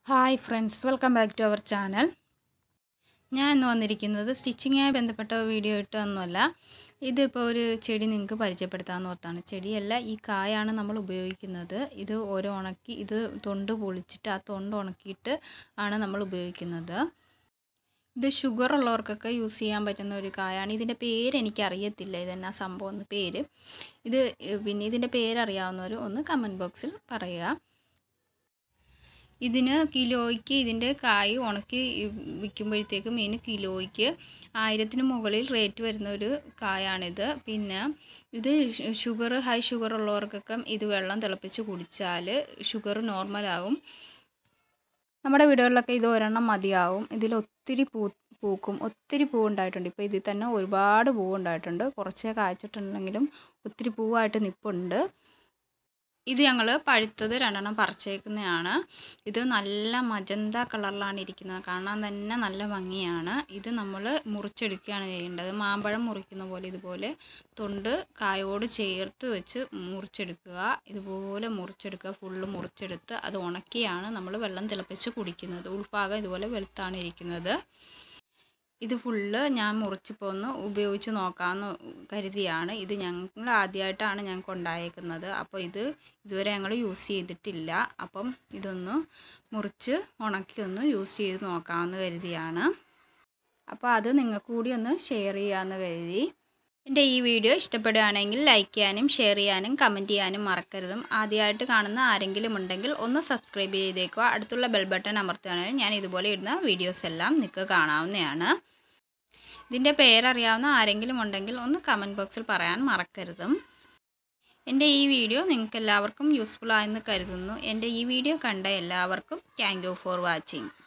hi friends welcome back to our channel ഞാൻ ഇന്ന് വന്നിരിക്കുന്നത് സ്റ്റിച്ചിങ്ങുമായി ബന്ധപ്പെട്ട വീഡിയോ ഇട്ടൊന്നുമല്ല ഇതിപ്പോൾ ഒരു ചെടി നിങ്ങൾക്ക് പരിചയപ്പെടുത്താമെന്ന് ഓർത്താണ് ചെടിയല്ല ഈ കായാണ് നമ്മൾ ഉപയോഗിക്കുന്നത് ഇത് ഓരോ ഉണക്കി ഇത് തൊണ്ട് പൊളിച്ചിട്ട് ആ തൊണ്ട് ഉണക്കിയിട്ട് ആണ് നമ്മൾ ഉപയോഗിക്കുന്നത് ഇത് ഷുഗർ ഉള്ളവർക്കൊക്കെ യൂസ് ചെയ്യാൻ പറ്റുന്ന ഒരു കായാണ് ഇതിൻ്റെ പേര് എനിക്കറിയത്തില്ല ഇതെന്നാ സംഭവം എന്ന് പേര് ഇത് പിന്നെ ഇതിൻ്റെ പേരറിയാവുന്നവർ ഒന്ന് കമൻറ്റ് ബോക്സിൽ പറയുക ഇതിന് കിലോയ്ക്ക് ഇതിൻ്റെ കായ് ഉണക്കി വിൽക്കുമ്പോഴത്തേക്കും ഇതിന് കിലോയ്ക്ക് ആയിരത്തിന് മുകളിൽ റേറ്റ് വരുന്ന ഒരു കായാണിത് പിന്നെ ഇത് ഷുഗർ ഹൈ ഷുഗർ ഉള്ളവർക്കൊക്കെ ഇത് വെള്ളം തിളപ്പിച്ച് കുടിച്ചാൽ ഷുഗർ നോർമലാകും നമ്മുടെ വീടുകളിലൊക്കെ ഇത് ഒരെണ്ണം മതിയാവും ഇതിൽ ഒത്തിരി പൂ പൂക്കും ഒത്തിരി പൂവുണ്ടായിട്ടുണ്ട് ഇപ്പോൾ ഇതിൽ തന്നെ ഒരുപാട് പൂവുണ്ടായിട്ടുണ്ട് കുറച്ചേ കായ്ച്ചിട്ടുണ്ടെങ്കിലും ഒത്തിരി പൂവായിട്ട് നിൽപ്പുണ്ട് ഇത് ഞങ്ങൾ പഴുത്തത് രണ്ടെണ്ണം പറിച്ചേക്കുന്നതാണ് ഇത് നല്ല മജന്ത കളറിലാണ് ഇരിക്കുന്നത് കാണാൻ തന്നെ നല്ല ഭംഗിയാണ് ഇത് നമ്മൾ മുറിച്ചെടുക്കുകയാണ് ചെയ്യേണ്ടത് മാമ്പഴം മുറിക്കുന്ന പോലെ ഇതുപോലെ തൊണ്ട് കായോട് ചേർത്ത് വെച്ച് മുറിച്ചെടുക്കുക ഇതുപോലെ മുറിച്ചെടുക്കുക ഫുള്ള് മുറിച്ചെടുത്ത് അത് ഉണക്കിയാണ് നമ്മൾ വെള്ളം തിളപ്പിച്ച് കുടിക്കുന്നത് ഉൾഭാഗം ഇതുപോലെ വെളുത്താണ് ഇരിക്കുന്നത് ഇത് ഫുള്ള് ഞാൻ മുറിച്ചിപ്പോൾ ഒന്ന് ഉപയോഗിച്ച് നോക്കാമെന്ന് കരുതിയാണ് ഇത് ഞങ്ങൾ ആദ്യമായിട്ടാണ് ഞങ്ങൾക്ക് ഉണ്ടായേക്കുന്നത് അപ്പോൾ ഇത് ഇതുവരെ ഞങ്ങൾ യൂസ് ചെയ്തിട്ടില്ല അപ്പം ഇതൊന്ന് മുറിച്ച് ഉണക്കി ഒന്ന് യൂസ് ചെയ്ത് നോക്കാമെന്ന് കരുതിയാണ് അപ്പോൾ അത് നിങ്ങൾക്ക് കൂടി ഒന്ന് ഷെയർ ചെയ്യാമെന്ന് കരുതി എൻ്റെ ഈ വീഡിയോ ഇഷ്ടപ്പെടുകയാണെങ്കിൽ ലൈക്ക് ചെയ്യാനും ഷെയർ ചെയ്യാനും കമൻറ്റ് ചെയ്യാനും മറക്കരുതും ആദ്യമായിട്ട് കാണുന്ന ആരെങ്കിലും ഉണ്ടെങ്കിൽ ഒന്ന് സബ്സ്ക്രൈബ് ചെയ്തേക്കുക അടുത്തുള്ള ബെൽ ബട്ടൺ അമർത്തുകയാണെങ്കിൽ ഞാൻ ഇതുപോലെ ഇടുന്ന വീഡിയോസ് എല്ലാം നിങ്ങൾക്ക് കാണാവുന്നതാണ് ഇതിൻ്റെ പേരറിയാവുന്ന ആരെങ്കിലും ഉണ്ടെങ്കിൽ ഒന്ന് കമൻറ്റ് ബോക്സിൽ പറയാൻ മറക്കരുതും എൻ്റെ ഈ വീഡിയോ നിങ്ങൾക്ക് എല്ലാവർക്കും യൂസ്ഫുൾ ആയെന്ന് കരുതുന്നു എൻ്റെ ഈ വീഡിയോ കണ്ട എല്ലാവർക്കും താങ്ക് യു ഫോർ വാച്ചിങ്